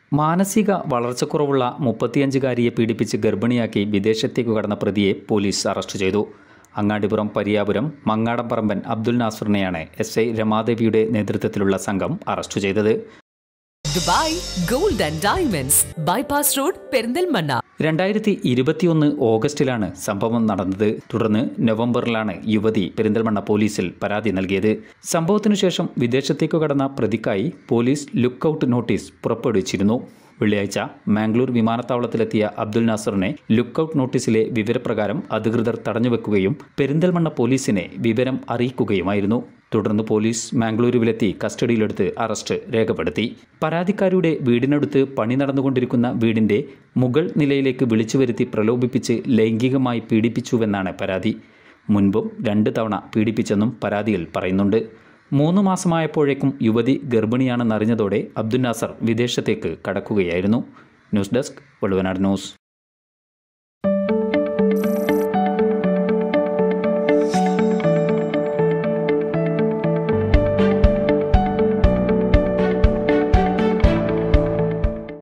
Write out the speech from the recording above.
മാനസിക വളർച്ചക്കുറവുള്ള മുപ്പത്തിയഞ്ചുകാരിയെ പീഡിപ്പിച്ച് ഗർഭിണിയാക്കി വിദേശത്തേക്ക് കടന്ന പ്രതിയെ പോലീസ് അറസ്റ്റ് ചെയ്തു അങ്ങാടിപ്പുറം പരിയാപുരം മങ്ങാടംപറമ്പൻ അബ്ദുൽ നാസറിനെയാണ് എസ് ഐ രമാദേവിയുടെ നേതൃത്വത്തിലുള്ള സംഘം അറസ്റ്റ് ചെയ്തത് Dubai gold and diamonds bypass road Perinthalmanna രണ്ടായിരത്തി ഇരുപത്തിയൊന്ന് ഓഗസ്റ്റിലാണ് സംഭവം നടന്നത് തുടർന്ന് നവംബറിലാണ് യുവതി പെരിന്തൽമണ്ണ പോലീസിൽ പരാതി നൽകിയത് സംഭവത്തിനു ശേഷം വിദേശത്തേക്ക് കടന്ന പ്രതിക്കായി പോലീസ് ലുക്കൌട്ട് നോട്ടീസ് പുറപ്പെടുവിച്ചിരുന്നു വെള്ളിയാഴ്ച മാംഗ്ലൂർ വിമാനത്താവളത്തിലെത്തിയ അബ്ദുൽ നാസറിനെ ലുക്കൌട്ട് നോട്ടീസിലെ വിവരപ്രകാരം അധികൃതർ തടഞ്ഞുവെക്കുകയും പെരിന്തൽമണ്ണ പോലീസിനെ വിവരം അറിയിക്കുകയുമായിരുന്നു തുടർന്ന് പോലീസ് മാംഗ്ലൂരുവിലെത്തി കസ്റ്റഡിയിലെടുത്ത് അറസ്റ്റ് രേഖപ്പെടുത്തി പരാതിക്കാരിയുടെ വീടിനടുത്ത് പണി നടന്നുകൊണ്ടിരിക്കുന്ന വീടിന്റെ മുകൾ നിലയിലേക്ക് വിളിച്ചു വരുത്തി പ്രലോഭിപ്പിച്ച് ലൈംഗികമായി പീഡിപ്പിച്ചുവെന്നാണ് പരാതി മുൻപും രണ്ട് തവണ പീഡിപ്പിച്ചെന്നും പരാതിയിൽ പറയുന്നുണ്ട് മൂന്ന് മാസമായപ്പോഴേക്കും യുവതി ഗർഭിണിയാണെന്നറിഞ്ഞതോടെ അബ്ദുൽ നാസർ വിദേശത്തേക്ക് കടക്കുകയായിരുന്നു ന്യൂസ് ഡെസ്ക് വള്ളുവനാട് ന്യൂസ്